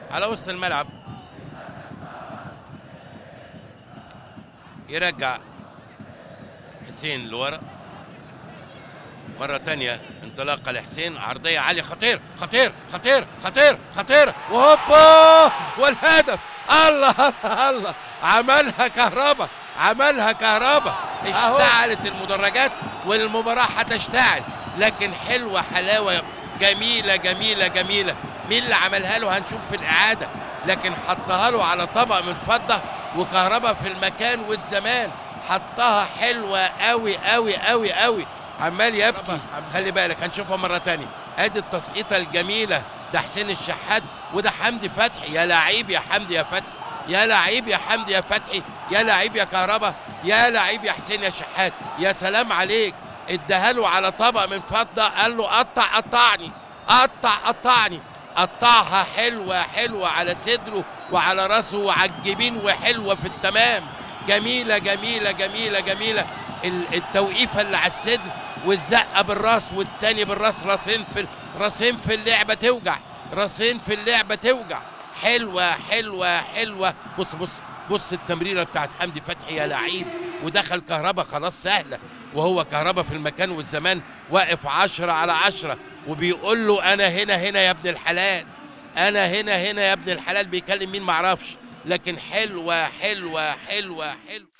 على وسط الملعب يرجع حسين لورا مرة تانية انطلاقة لحسين عرضية عالية خطير خطير خطير خطير خطير وهوبا والهدف الله الله الله عملها كهربا عملها كهربا اشتعلت المدرجات والمباراة هتشتعل لكن حلوة حلاوة جميلة جميلة جميلة مين اللي عملها له هنشوف في الإعادة لكن حطها له على طبق من فضة وكهربا في المكان والزمان حطها حلوة قوي قوي قوي قوي عمال يبكي خلي بالك هنشوفها مرة تانية ادي التسقيطة الجميلة ده حسين الشحات وده حمدي فتحي يا لعيب يا حمدي يا فتحي يا لعيب يا حمدي يا فتحي يا لعيب يا كهربا يا لعيب يا حسين يا شحات يا سلام عليك اداها له على طبق من فضة قال له قطع قطعني قطع قطعني قطعها حلوة حلوة على صدره وعلى راسه وعلى الجبين وحلوة في التمام جميلة جميلة جميلة جميلة ال- التوقيفة اللي على الصدر والزقة بالراس والتاني بالراس راسين في ال- راسين في اللعبة توجع راسين في اللعبة توجع حلوة حلوة حلوة بص بص بص التمريرة بتاعت حمدي فتحي يا لعيب ودخل كهربا خلاص سهلة وهو كهربا في المكان والزمان واقف عشرة على عشرة وبيقول له أنا هنا هنا يا ابن الحلال أنا هنا هنا يا ابن الحلال بيكلم مين معرفش لكن حلوة حلوة حلوة حلوة